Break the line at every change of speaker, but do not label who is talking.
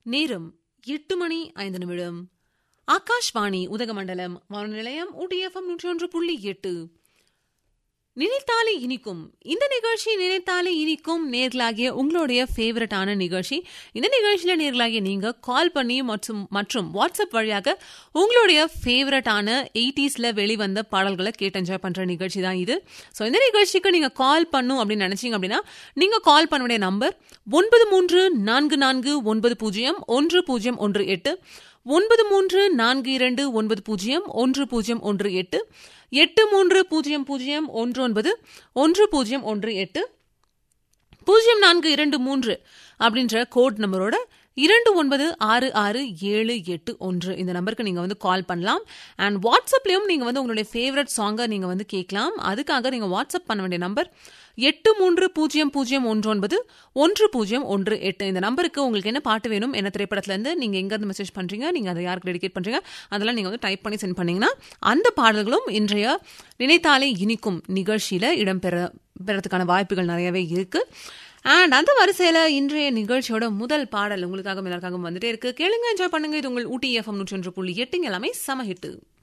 நேரம் எட்டு மணி ஐந்து நிமிடம் ஆகாஷ்வாணி உதகமண்டலம் வானொலி நிலையம் ஊட்டிஎஃப்எம் நூற்றி ஒன்று புள்ளி எட்டு நினைத்தாலே இனிக்கும் இந்த நிகழ்ச்சி நினைத்தாலே இனிக்கும் நேர்களாகிய உங்களுடைய ஃபேவரட்டான நிகழ்ச்சி இந்த நிகழ்ச்சியில நேர்களாகிய நீங்க கால் பண்ணி மற்றும் மற்றும் வாட்ஸ்அப் வழியாக உங்களுடைய ஃபேவரட்டான எயிட்டிஸ்ல வெளிவந்த பாடல்களை கேட்டு என்ஜாய் பண்ற நிகழ்ச்சி தான் இது ஸோ இந்த நிகழ்ச்சிக்கு நீங்க கால் பண்ணும் அப்படின்னு நினைச்சீங்க அப்படின்னா நீங்க கால் பண்ண வேண்டிய நம்பர் ஒன்பது மூன்று நான்கு நான்கு ஒன்பது பூஜ்ஜியம் ஒன்று பூஜ்ஜியம் ஒன்று எட்டு ஒன்பது மூன்று நான்கு இரண்டு ஒன்பது பூஜ்ஜியம் ஒன்று பூஜ்ஜியம் ஒன்று எட்டு எட்டு மூன்று பூஜ்ஜியம் பூஜ்ஜியம் ஒன்று ஒன்பது ஒன்று பூஜ்ஜியம் ஒன்று எட்டு பூஜ்ஜியம் நான்கு இரண்டு மூன்று அப்படின்ற கோட் நம்பரோட இரண்டு ஒன்பது ஆறு ஆறு ஏழு எட்டு ஒன்று இந்த நம்பருக்கு நீங்கள் வந்து கால் பண்ணலாம் அண்ட் வாட்ஸ்அப்லேயும் நீங்கள் வந்து உங்களுடைய ஃபேவரட் சாங்கை நீங்கள் வந்து கேட்கலாம் அதுக்காக நீங்கள் வாட்ஸ்அப் பண்ண வேண்டிய நம்பர் எட்டு மூன்று பூஜ்ஜியம் பூஜ்ஜியம் ஒன்று ஒன்பது ஒன்று பூஜ்ஜியம் ஒன்று எட்டு இந்த நம்பருக்கு உங்களுக்கு என்ன பாட்டு வேணும் என்ன திரைப்படத்துலேருந்து நீங்கள் எங்கேருந்து மெசேஜ் பண்ணுறீங்க நீங்கள் அதை யாருக்கு டெடிகேட் பண்ணுறீங்க அதெல்லாம் நீங்கள் வந்து டைப் பண்ணி சென்ட் பண்ணீங்கன்னா அந்த பாடல்களும் இன்றைய நினைத்தாலே இனிக்கும் நிகழ்ச்சியில் இடம்பெற பெறதுக்கான வாய்ப்புகள் நிறையவே இருக்குது அண்ட் அந்த வரிசையில் இன்றைய நிகழ்ச்சியோட முதல் பாடல் உங்களுக்காக எல்லாருக்காகவும் வந்துட்டே இருக்கு கேளுங்க என்ஜாய் பண்ணுங்க இது உங்கள் ஊட்டி எஃப்எம் நூற்றி ஒன்று புள்ளி எட்டுங்க எல்லாமே சம ஹிட்டு